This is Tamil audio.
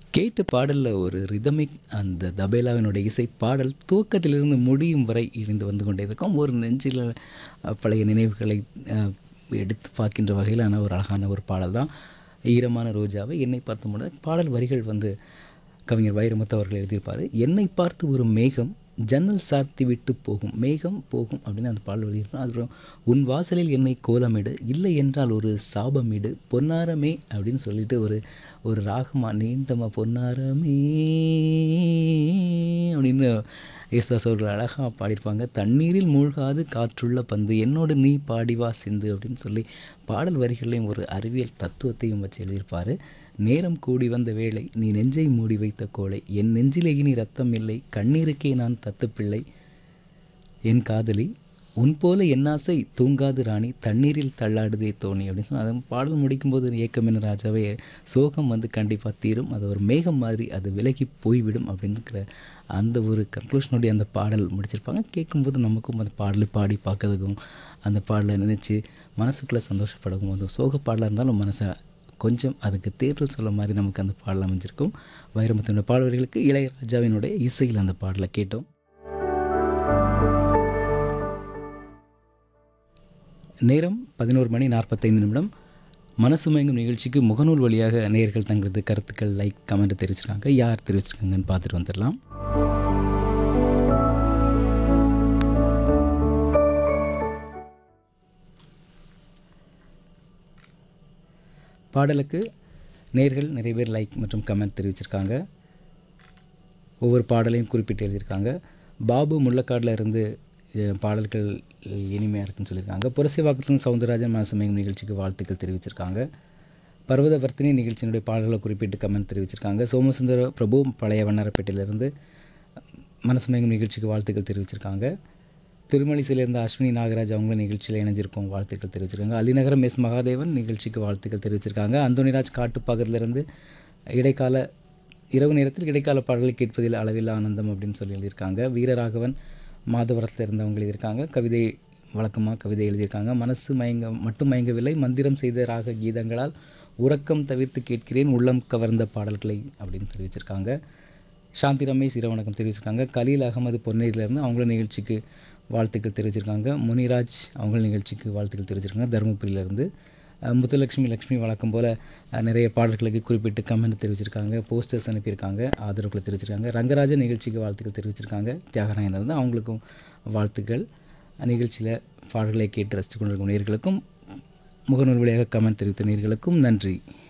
கேட்ட பாடலில் ஒரு ரிதமிக் அந்த தபேலாவினுடைய இசை பாடல் துவக்கத்திலிருந்து முடியும் வரை இணைந்து வந்து கொண்டே இருக்கும் ஒரு நெஞ்சில் அஹ், பழைய நினைவுகளை அஹ், எடுத்து பார்க்கின்ற வகையிலான ஒரு அழகான ஒரு பாடல் தான் ஈரமான ரோஜாவை என்னை பார்த்து முன்னே பாடல் வரிகள் வந்து கவிஞர் வைரமுத்து அவர்கள் எழுதியிருப்பார் என்னை பார்த்து ஒரு மேகம் ஜன்னல் சாத்தி விட்டு போகும் மேகம் போகும் அப்படின்னு அந்த பாடல் எழுதியிருப்பார் அதுக்கப்புறம் உன் வாசலில் என்னை கோலமிடு இல்லை என்றால் ஒரு சாபமிடு பொன்னாரமே அப்படின்னு சொல்லிட்டு ஒரு ஒரு ராகமா நீண்டமா பொன்னாரமே அப்படின்னு யேசுதாஸ் அவர்கள் அழகாக பாடியிருப்பாங்க தண்ணீரில் மூழ்காது காற்றுள்ள பந்து என்னோடு நீ பாடிவா சிந்து அப்படின்னு சொல்லி பாடல் வரிகளையும் ஒரு அறிவியல் தத்துவத்தையும் வச்சு எழுதியிருப்பார் நேரம் கூடி வந்த வேளை நீ நெஞ்சை மூடி வைத்த கோளை என் நெஞ்சிலே இனி ரத்தம் இல்லை கண்ணீருக்கே நான் தத்து பிள்ளை என் காதலி உன் போல என்னாசை தூங்காது ராணி தண்ணீரில் தள்ளாடுதே தோணி அப்படின்னு சொன்னால் அது பாடல் முடிக்கும்போது ஏக்கம் என்ன ராஜாவே சோகம் வந்து கண்டிப்பாக தீரும் அது ஒரு மேகம் மாதிரி அது விலகி போய்விடும் அப்படிங்கிற அந்த ஒரு கன்க்ளூஷனுடைய அந்த பாடல் முடிச்சிருப்பாங்க கேட்கும்போது நமக்கும் அந்த பாடலை பாடி பார்க்கறதுக்கும் அந்த பாடலை நினச்சி மனசுக்குள்ளே சந்தோஷப்படவும் அந்த சோக பாடலாக இருந்தாலும் மனசை கொஞ்சம் அதுக்கு தேர்தல் சொல்ல மாதிரி நமக்கு அந்த பாடல் அமைஞ்சிருக்கும் வைரமுத்தினுடைய பாடல்களுக்கு இளையராஜாவினுடைய இசையில் அந்த பாடலை கேட்டோம் நேரம் பதினோரு மணி நாற்பத்தைந்து நிமிடம் மனசு மயங்கும் நிகழ்ச்சிக்கு முகநூல் வழியாக நேயர்கள் தங்களது கருத்துக்கள் லைக் கமெண்ட் தெரிவிச்சிருக்காங்க யார் தெரிவிச்சிருக்காங்கன்னு பார்த்துட்டு வந்துடலாம் பாடலுக்கு நேர்கள் நிறைய பேர் லைக் மற்றும் கமெண்ட் தெரிவிச்சிருக்காங்க ஒவ்வொரு பாடலையும் குறிப்பிட்டு எழுதியிருக்காங்க பாபு முள்ளக்காடில் இருந்து அஹ், பாடல்கள் இனிமையாக இருக்குன்னு சொல்லியிருக்காங்க புரசைவாக்கத்திலும் சவுந்தரராஜன் மனசமயம் நிகழ்ச்சிக்கு வாழ்த்துக்கள் தெரிவிச்சிருக்காங்க பர்வதவர்த்தினி நிகழ்ச்சியினுடைய பாடல்களை குறிப்பிட்டு கமெண்ட் தெரிவிச்சிருக்காங்க சோமசுந்தர பிரபு பழைய வண்ணாரப்பேட்டையிலிருந்து மனசமயங்கும் நிகழ்ச்சிக்கு வாழ்த்துக்கள் தெரிவிச்சிருக்காங்க திருமலிசையிலிருந்து அஸ்வினி நாகராஜ் அவங்களும் நிகழ்ச்சியில் இணைஞ்சிருக்கும் வாழ்த்துக்கள் தெரிவிச்சிருக்காங்க அலிநகரம் எஸ் மகாதேவன் நிகழ்ச்சிக்கு வாழ்த்துக்கள் தெரிவிச்சிருக்காங்க அந்தோனிராஜ் காட்டுப்பாக்கத்திலிருந்து இடைக்கால இரவு நேரத்தில் இடைக்கால பாடல்களை கேட்பதில் அளவில் ஆனந்தம் அப்படின்னு சொல்லி எழுதியிருக்காங்க வீரராகவன் மாதவரத்தில் இருந்தவங்க எழுதியிருக்காங்க கவிதை வழக்கமாக கவிதை எழுதியிருக்காங்க மனசு மயங்க மட்டும் மயங்கவில்லை மந்திரம் செய்த ராக கீதங்களால் உறக்கம் தவிர்த்து கேட்கிறேன் உள்ளம் கவர்ந்த பாடல்களை அப்படின்னு தெரிவிச்சிருக்காங்க சாந்தி ரமேஷ் இரவணக்கம் தெரிவிச்சிருக்காங்க கலீல் அகமது பொன்னேரியிலேருந்து அவங்களும் நிகழ்ச்சிக்கு வாழ்த்துக்கள் தெரிவிச்சிருக்காங்க முனிராஜ் அவங்களும் நிகழ்ச்சிக்கு வாழ்த்துக்கள் தெரிவிச்சிருக்காங்க தருமபுரியிலேருந்து அஹ், முத்துலட்சுமி லக்ஷ்மி வழக்கம் போல் அஹ், நிறைய பாடல்களுக்கு குறிப்பிட்டு கமெண்ட் தெரிவிச்சிருக்காங்க போஸ்டர்ஸ் அனுப்பியிருக்காங்க ஆதரவுகளை தெரிவிச்சிருக்காங்க ரங்கராஜன் நிகழ்ச்சிக்கு வாழ்த்துக்கள் தெரிவிச்சிருக்காங்க தியாகராயன் இருந்து அவங்களுக்கும் வாழ்த்துக்கள் நிகழ்ச்சியில் பாடல்களை கேட்டு ரசித்து கொண்டிருக்கும் நேர்களுக்கும் முகநூல் வழியாக கமெண்ட் தெரிவித்த நேர்களுக்கும் நன்றி